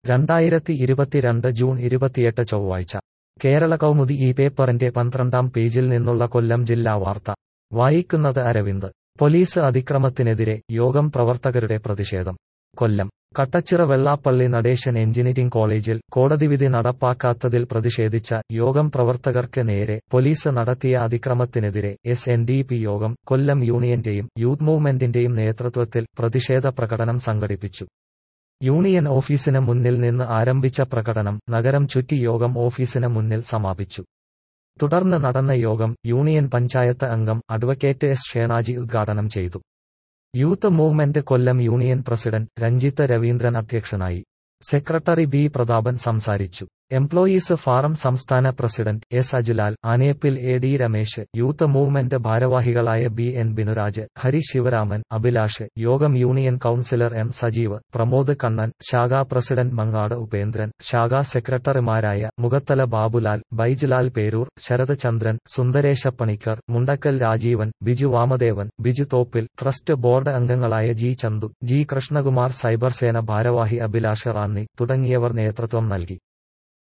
രണ്ടായിരത്തി ഇരുപത്തിരണ്ട് ജൂൺ ഇരുപത്തിയെട്ട് ചൊവ്വാഴ്ച കേരള കൗമുദി ഈ പേപ്പറിന്റെ പന്ത്രണ്ടാം പേജിൽ നിന്നുള്ള കൊല്ലം ജില്ലാ വാർത്ത വായിക്കുന്നത് അരവിന്ദ് പോലീസ് അതിക്രമത്തിനെതിരെ യോഗം പ്രവർത്തകരുടെ പ്രതിഷേധം കൊല്ലം കട്ടച്ചിറ വെള്ളാപ്പള്ളി നടേശൻ എഞ്ചിനീയറിംഗ് കോളേജിൽ കോടതിവിധി നടപ്പാക്കാത്തതിൽ പ്രതിഷേധിച്ച യോഗം പ്രവർത്തകർക്ക് നേരെ പോലീസ് നടത്തിയ അതിക്രമത്തിനെതിരെ S N D P Yogam Kollam യൂണിയന്റെയും youth മൂവ്മെന്റിന്റെയും നേതൃത്വത്തിൽ പ്രതിഷേധ പ്രകടനം സംഘടിപ്പിച്ചു യൂണിയൻ ഓഫീസിന് മുന്നിൽ നിന്ന് ആരംഭിച്ച പ്രകടനം നഗരം ചുറ്റി യോഗം ഓഫീസിന് മുന്നിൽ സമാപിച്ചു തുടർന്ന് നടന്ന യോഗം യൂണിയൻ പഞ്ചായത്ത് അംഗം അഡ്വക്കേറ്റ് എസ് ഷേണാജി ഉദ്ഘാടനം ചെയ്തു youth movement Kollam union president Ranjith Raveendran അധ്യക്ഷനായി സെക്രട്ടറി ബി പ്രതാപൻ സംസാരിച്ചു എംപ്ലോയീസ് ഫാറം സംസ്ഥാന president S Ajilal Anepil A D Ramesh youth movement ഭാരവാഹികളായ B N Binuraj Hari Sivaraman Abhilash Yogam union councillor M Sajeev Pramod Kannan ശാഖാ പ്രസിഡന്റ് മങ്ങാട് ഉപേന്ദ്രൻ ശാഖാ സെക്രട്ടറിമാരായ മുഖത്തല ബാബുലാൽ ബൈജ്ലാൽ പേരൂർ ശരത് ചന്ദ്രൻ സുന്ദരേശ പണിക്കർ മുണ്ടക്കൽ രാജീവൻ ബിജു വാമദേവൻ ബിജു തോപ്പിൽ ട്രസ്റ്റ് ബോർഡ് അംഗങ്ങളായ G Chandu G Krishnakumar cyber സേന ഭാരവാഹി അഭിലാഷ് റാന്നി തുടങ്ങിയവർ നേതൃത്വം നൽകി